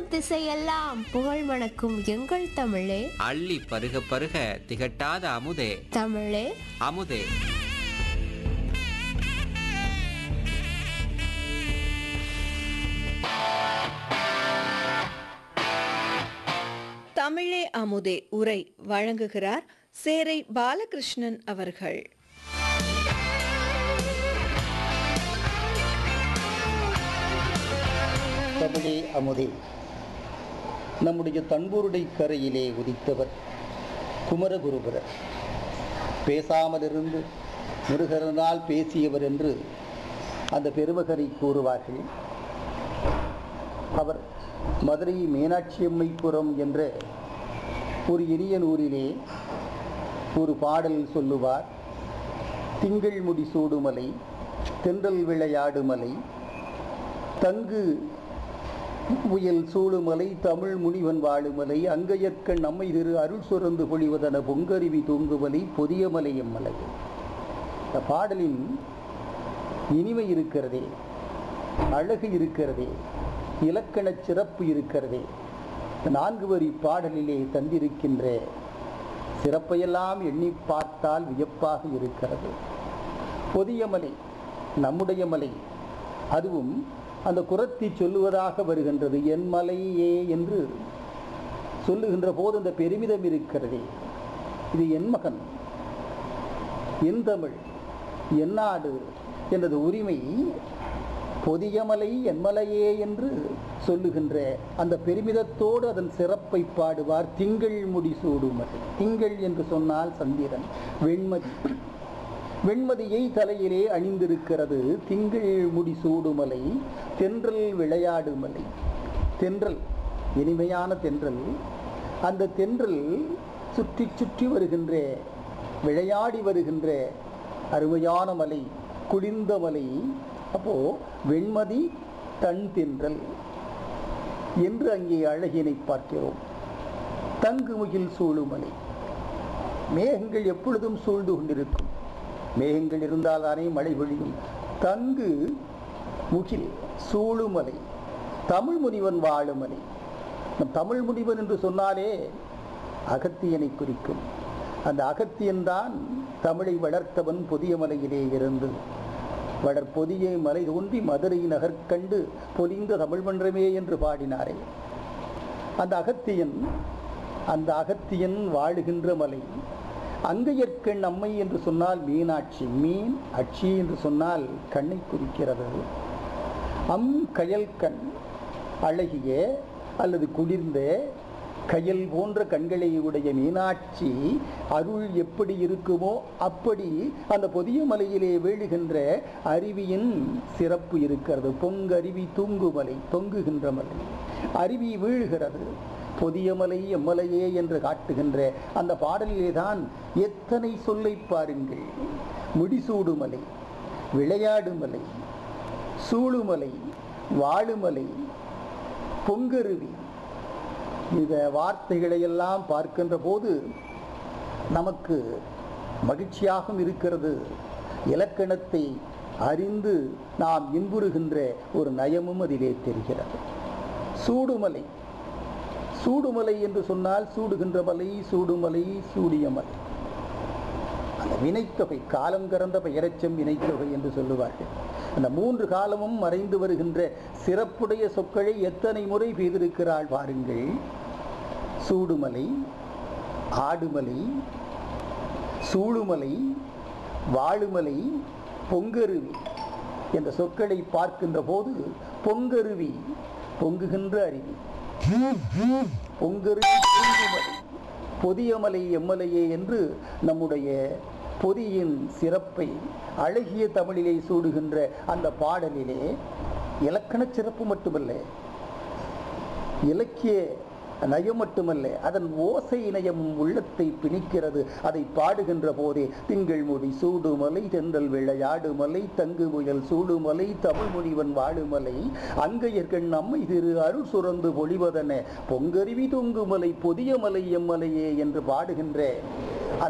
திசையெல்லாம் புகழ் மணக்கும் எங்கள் தமிழே அள்ளி பருக பருக திகட்டாத அமுதே தமிழே அமுதே தமிழே அமுதே உரை வழங்குகிறார் சேரை பாலகிருஷ்ணன் அவர்கள் தமிழே அமுதே நம்முடைய தன்பூருடை கரையிலே உதித்தவர் குமரகுருபரர் பேசாமலிருந்து முருகரனால் பேசியவர் என்று அந்த பெருமகரை கூறுவார்கள் அவர் மதுரை மீனாட்சியம்மைப்புரம் என்ற ஒரு இனிய நூறிலே ஒரு பாடல் சொல்லுவார் திங்கள் முடி சூடுமலை தென்றல் விளையாடுமலை தங்கு புயல் சூழுமலை தமிழ் முனிவன் வாழுமலை அங்கையற்கண் நம்மை திரு அருள் சுரந்து பொழிவதன பொங்கருவி தூங்குமலை பொதியமலை எம்மலை இந்த பாடலின் இனிமை இருக்கிறதே அழகு இருக்கிறதே இலக்கணச் சிறப்பு இருக்கிறதே இந்த நான்கு வரி பாடலிலே தந்திருக்கின்ற சிறப்பையெல்லாம் எண்ணி பார்த்தால் வியப்பாக இருக்கிறது பொதியமலை நம்முடைய மலை அதுவும் அந்த குரத்தி சொல்லுவதாக வருகின்றது என் மலையே என்று சொல்லுகின்ற போது அந்த பெருமிதம் இருக்கிறதே இது என் மகன் என் தமிழ் என் நாடு எனது உரிமை பொதியமலை என்மலையே என்று சொல்லுகின்ற அந்த பெருமிதத்தோடு அதன் சிறப்பை பாடுவார் திங்கள் முடி சூடுமலை திங்கள் என்று சொன்னால் சந்திரன் வெண்மதி வெண்மதியை தலையிலே அணிந்திருக்கிறது திங்கள் முடி சூடுமலை தென்றல் விளையாடுமலை தென்றல் இனிமையான தென்றல் அந்த தென்றல் சுற்றி சுற்றி வருகின்ற விளையாடி வருகின்ற அருமையான மலை குளிர்ந்த மலை அப்போ வெண்மதி தன் தென்றல் என்று அங்கே அழகினை பார்க்கிறோம் தங்கு முகில் சூழுமலை மேகங்கள் எப்பொழுதும் சூழ்ந்து கொண்டிருக்கும் மேகங்கள் இருந்தால் தானே மழை பொழியும் தங்கு முகில் சூழுமலை தமிழ் முனிவன் வாழுமலை நம் தமிழ் முனிவன் என்று சொன்னாலே அகத்தியனை குறிக்கும் அந்த அகத்தியன் தான் தமிழை வளர்த்தவன் புதிய மலையிலே இருந்து வளர் பொதிய மலை தோன்றி மதுரை நகர்கண்டு பொலிந்த தமிழ் மன்றமே என்று பாடினாரே அந்த அகத்தியன் அந்த அகத்தியன் வாழுகின்ற மலை அங்கையற்கண் அம்மை என்று சொன்னால் மீனாட்சி மீன் அட்சி என்று சொன்னால் கண்ணை குறிக்கிறது அம் கயல் கண் அழகிய அல்லது குளிர்ந்த கயல் போன்ற கண்களை உடைய மீனாட்சி அருள் எப்படி இருக்குமோ அப்படி அந்த பொதிய மலையிலே வீழுகின்ற அருவியின் சிறப்பு இருக்கிறது பொங்கருவி தூங்குமலை தொங்குகின்ற மலை அருவி வீழுகிறது பொதிய மலை எம்மலையே என்று காட்டுகின்ற அந்த பாடலிலே தான் எத்தனை சொல்லை பாருங்கள் முடிசூடுமலை விளையாடுமலை சூழுமலை வாழுமலை பொங்கருவி இந்த வார்த்தைகளை எல்லாம் பார்க்கின்ற போது நமக்கு மகிழ்ச்சியாகவும் இருக்கிறது இலக்கணத்தை அறிந்து நாம் இன்புறுகின்ற ஒரு நயமும் அதிலே தெரிகிறது சூடுமலை சூடுமலை என்று சொன்னால் சூடுகின்ற மலை சூடுமலை சூடிய மலை அந்த வினைத்தொகை காலம் கறந்த பெயரச்சம் வினைத்தொகை என்று சொல்லுவார்கள் அந்த மூன்று காலமும் மறைந்து வருகின்ற சிறப்புடைய சொற்களை எத்தனை முறை பெய்திருக்கிறாள் பாருங்கள் சூடுமலை ஆடுமலை சூழுமலை வாழுமலை பொங்கருவி என்ற சொற்களை பார்க்கின்ற போது பொங்கருவி பொங்குகின்ற அருவி பொங்கருவி பொங்குமலை பொதியமலை எம்மலையே என்று நம்முடைய பொதியின் சிறப்பை அழகிய தமிழிலே சூடுகின்ற அந்த பாடலிலே இலக்கண சிறப்பு மட்டுமல்ல இலக்கிய நயம் மட்டுமல்ல அதன் ஓசை இணையமும் உள்ளத்தை பிணிக்கிறது அதை பாடுகின்ற போதே திங்கள் முடி சூடுமலை தென்றல் விளையாடுமலை தங்கு புயல் சூடுமலை தமிழ் முனிவன் வாழுமலை அங்கையர்கள் நம்மை திரு அருள் சுரந்து பொழிவதென பொங்கருவி தூங்குமலை பொதிய மலை எம்மலையே என்று பாடுகின்ற